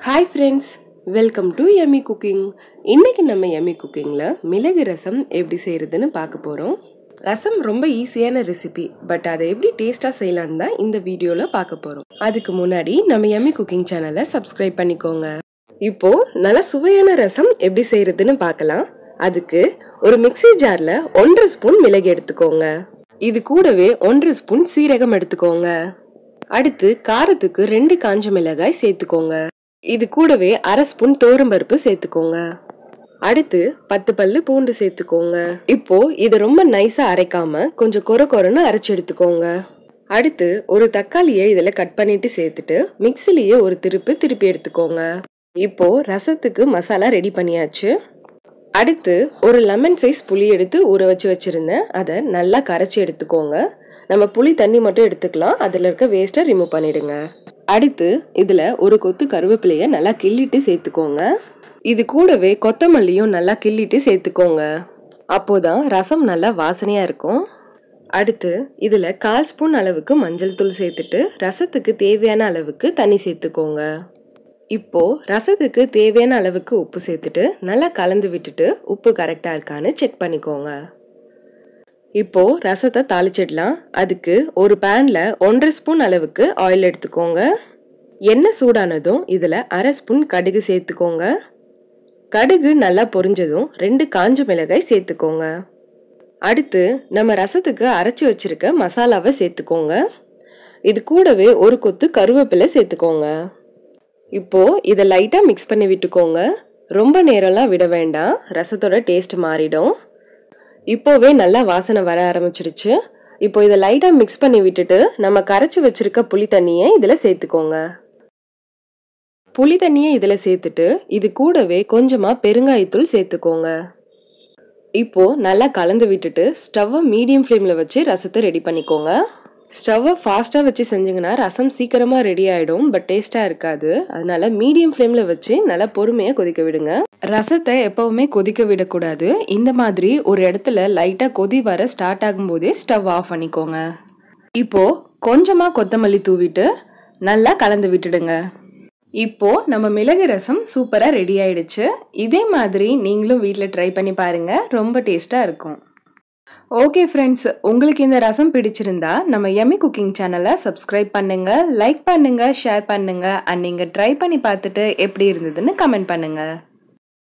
hi friends welcome to Emmy cooking இன்னைக்கு நம்ம Emmy குக்கிங்கில் மிளகு ரசம் எப்படி செய்கிறதுன்னு பார்க்க போகிறோம் ரசம் ரொம்ப ஈஸியான ரெசிபி பட் அதை எப்படி டேஸ்ட்டாக செய்யலான்னு தான் இந்த வீடியோவில் பார்க்க போகிறோம் அதுக்கு முன்னாடி நம்ம எம்மி குக்கிங் சேனலை சப்ஸ்கிரைப் பண்ணிக்கோங்க இப்போ நல்ல சுவையான ரசம் எப்படி செய்கிறதுன்னு பார்க்கலாம் அதுக்கு ஒரு மிக்ஸி ஜாரில் ஒன்றரை ஸ்பூன் மிளகு எடுத்துக்கோங்க இது கூடவே ஒன்றரை ஸ்பூன் சீரகம் எடுத்துக்கோங்க அடுத்து காரத்துக்கு ரெண்டு காஞ்ச மிளகாய் சேர்த்துக்கோங்க இது கூடவே அரை ஸ்பூன் பருப்பு சேர்த்துக்கோங்க அடுத்து பத்து பல்லு பூண்டு சேர்த்துக்கோங்க இப்போ இதை ரொம்ப நைஸா அரைக்காம கொஞ்சம் கொர கொரன்னு அரைச்சு எடுத்துக்கோங்க அடுத்து ஒரு தக்காளியை இதில் கட் பண்ணிட்டு சேர்த்துட்டு மிக்சிலேயே ஒரு திருப்பு திருப்பி எடுத்துக்கோங்க இப்போ ரசத்துக்கு மசாலா ரெடி பண்ணியாச்சு அடுத்து ஒரு லெமன் சைஸ் புளி எடுத்து ஊற வச்சு வச்சிருந்தேன் அதை நல்லா கரைச்சி எடுத்துக்கோங்க நம்ம புளி தண்ணி மட்டும் எடுத்துக்கலாம் அதில் இருக்க வேஸ்ட்டை ரிமூவ் பண்ணிடுங்க அடுத்து இதில் ஒரு கொத்து கருவேப்பிலையை நல்லா கிள்ளிட்டு சேர்த்துக்கோங்க இது கூடவே கொத்தமல்லியும் நல்லா கிள்ளிட்டு சேர்த்துக்கோங்க அப்போதான் ரசம் நல்லா வாசனையாக இருக்கும் அடுத்து இதில் கால் ஸ்பூன் அளவுக்கு மஞ்சள் தூள் சேர்த்துட்டு ரசத்துக்கு தேவையான அளவுக்கு தண்ணி சேர்த்துக்கோங்க இப்போ ரசத்துக்கு தேவையான அளவுக்கு உப்பு சேர்த்துட்டு நல்லா கலந்து விட்டுட்டு உப்பு கரெக்டாக இருக்கான்னு செக் பண்ணிக்கோங்க இப்போ ரசத்தை தாளிச்சிடலாம் அதுக்கு ஒரு பேனில் ஒன்றரை ஸ்பூன் அளவுக்கு ஆயில் எடுத்துக்கோங்க எண்ணெய் சூடானதும் இதில் அரை ஸ்பூன் கடுகு சேர்த்துக்கோங்க கடுகு நல்லா பொரிஞ்சதும் ரெண்டு காஞ்ச மிளகாய் சேர்த்துக்கோங்க அடுத்து நம்ம ரசத்துக்கு அரைச்சி வச்சிருக்க மசாலாவை சேர்த்துக்கோங்க இது கூடவே ஒரு கொத்து கருவேப்பிலை சேர்த்துக்கோங்க இப்போ இதை லைட்டாக மிக்ஸ் பண்ணி விட்டுக்கோங்க ரொம்ப நேரம்லாம் விட வேண்டாம் ரசத்தோட டேஸ்ட் மாறிடும் இப்போவே நல்லா வாசனை வர ஆரம்பிச்சிடுச்சு இப்போ இதை லைட்டாக மிக்ஸ் பண்ணி விட்டுட்டு நம்ம கரைச்சி வச்சிருக்க புளி தண்ணியை இதில் சேர்த்துக்கோங்க புளி தண்ணியை இதில் சேர்த்துட்டு இது கூடவே கொஞ்சமாக பெருங்காயத்தூள் சேர்த்துக்கோங்க இப்போ நல்லா கலந்து விட்டுட்டு ஸ்டவ்வை மீடியம் ஃப்ளேமில் வச்சு ரசத்தை ரெடி பண்ணிக்கோங்க ஸ்டவ்வை ஃபாஸ்ட்டாக வச்சு செஞ்சிங்கன்னா ரசம் சீக்கிரமாக ரெடி ஆகிடும் பட் டேஸ்ட்டாக இருக்காது அதனால மீடியம் ஃப்ளேமில் வச்சு நல்லா பொறுமையாக கொதிக்க விடுங்க ரசத்தை எப்போவுமே கொதிக்க விடக்கூடாது இந்த மாதிரி ஒரு இடத்துல லைட்டாக கொதி வர ஸ்டார்ட் ஆகும்போதே ஸ்டவ் ஆஃப் பண்ணிக்கோங்க இப்போ கொஞ்சமாக கொத்தமல்லி தூவிட்டு நல்லா கலந்து விட்டுடுங்க இப்போ நம்ம மிளகு ரசம் சூப்பராக ரெடி ஆயிடுச்சு இதே மாதிரி நீங்களும் வீட்டில் ட்ரை பண்ணி பாருங்க ரொம்ப டேஸ்ட்டாக இருக்கும் ஓகே ஃப்ரெண்ட்ஸ் உங்களுக்கு இந்த ரசம் பிடிச்சிருந்தா நம்ம எம்மி குக்கிங் சேனலை சப்ஸ்கிரைப் பண்ணுங்க லைக் பண்ணுங்க ஷேர் பண்ணுங்க அண்ட் நீங்கள் ட்ரை பண்ணி பார்த்துட்டு எப்படி இருந்ததுன்னு கமெண்ட் பண்ணுங்க